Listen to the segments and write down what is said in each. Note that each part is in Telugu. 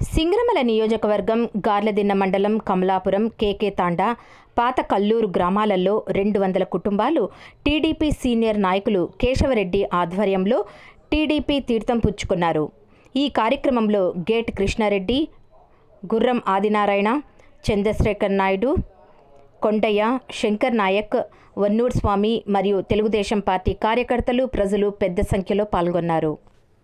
సింగరమల నియోజకవర్గం గార్లదిన్న మండలం కమలాపురం కేకే తాండా పాత కల్లూరు గ్రామాలలో రెండు వందల కుటుంబాలు టీడీపీ సీనియర్ నాయకులు కేశవరెడ్డి ఆధ్వర్యంలో టీడీపీ తీర్థం పుచ్చుకున్నారు ఈ కార్యక్రమంలో గేట్ కృష్ణారెడ్డి గుర్రం ఆదినారాయణ చంద్రశేఖర్ నాయుడు కొండయ్య శంకర్ నాయక్ వన్నూర్ స్వామి మరియు తెలుగుదేశం పార్టీ కార్యకర్తలు ప్రజలు పెద్ద సంఖ్యలో పాల్గొన్నారు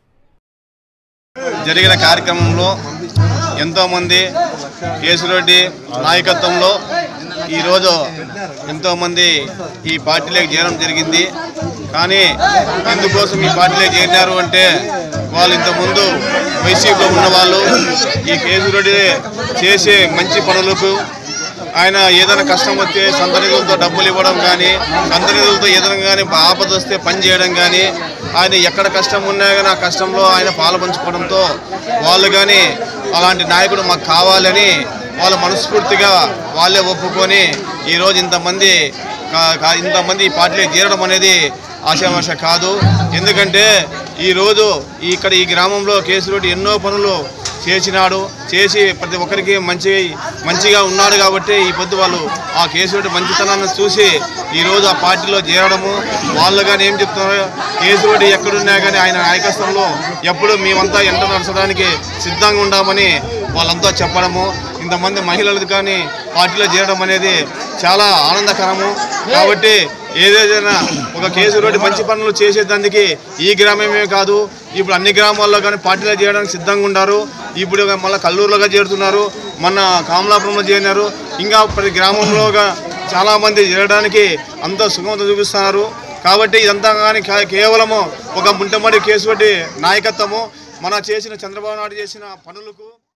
జరిగిన కార్యక్రమంలో ఎంతోమంది కేసురెడ్డి నాయకత్వంలో ఈరోజు ఎంతోమంది ఈ పార్టీలోకి చేరడం జరిగింది కానీ ఎందుకోసం ఈ పార్టీలోకి చేరినారు అంటే వాళ్ళు ఇంతకుముందు వైసీపీలో ఉన్న వాళ్ళు ఈ కేసురెడ్డి చేసే మంచి పనులకు ఆయన ఏదైనా కష్టం వస్తే సొంత నిధులతో డబ్బులు ఇవ్వడం కానీ సొంత నిధులతో ఏదైనా కానీ ఆపద వస్తే పని చేయడం కానీ ఆయన ఎక్కడ కష్టం ఉన్నా కానీ ఆ కష్టంలో ఆయన పాలు పంచుకోవడంతో వాళ్ళు కానీ అలాంటి నాయకుడు మాకు కావాలని వాళ్ళు మనస్ఫూర్తిగా వాళ్ళే ఒప్పుకొని ఈరోజు ఇంతమంది కా- కా- ఇంతమంది ఈ పార్టీలో చేరడం అనేది ఆశామాష కాదు ఎందుకంటే ఈరోజు ఇక్కడ ఈ గ్రామంలో కేసులోటి ఎన్నో పనులు చేసినాడు చేసి ప్రతి ఒక్కరికి మంచి మంచిగా ఉన్నాడు కాబట్టి ఈ పొద్దు వాళ్ళు ఆ కేసులోటి మంచితనాన్ని చూసి ఈరోజు ఆ పార్టీలో చేరడము వాళ్ళు కానీ ఏం చెప్తున్నారు కేసులోటి ఎక్కడున్నా కానీ ఆయన నాయకత్వంలో ఎప్పుడు మేమంతా ఎంట నడచడానికి సిద్ధంగా ఉండామని వాళ్ళంతా చెప్పడము ఇంతమంది మహిళలు కానీ పార్టీలో చేరడం అనేది చాలా ఆనందకరము కాబట్టి ఏదైనా ఒక కేసు రోడ్డు మంచి పనులు చేసేదానికి ఈ గ్రామమే కాదు ఇప్పుడు అన్ని గ్రామాల్లో కానీ పార్టీలో చేయడానికి సిద్ధంగా ఉన్నారు ఇప్పుడు మళ్ళీ కల్లూరులోగా చేరుతున్నారు మొన్న కామలాపురంలో చేరినారు ఇంకా ప్రతి గ్రామంలోగా చాలామంది చేరడానికి అంత సుగమత చూపిస్తున్నారు కాబట్టి ఇదంతా కానీ కే- కేవలము ఒక ముంటమడి కేసు నాయకత్వము మన చేసిన చంద్రబాబు నాయుడు చేసిన పనులకు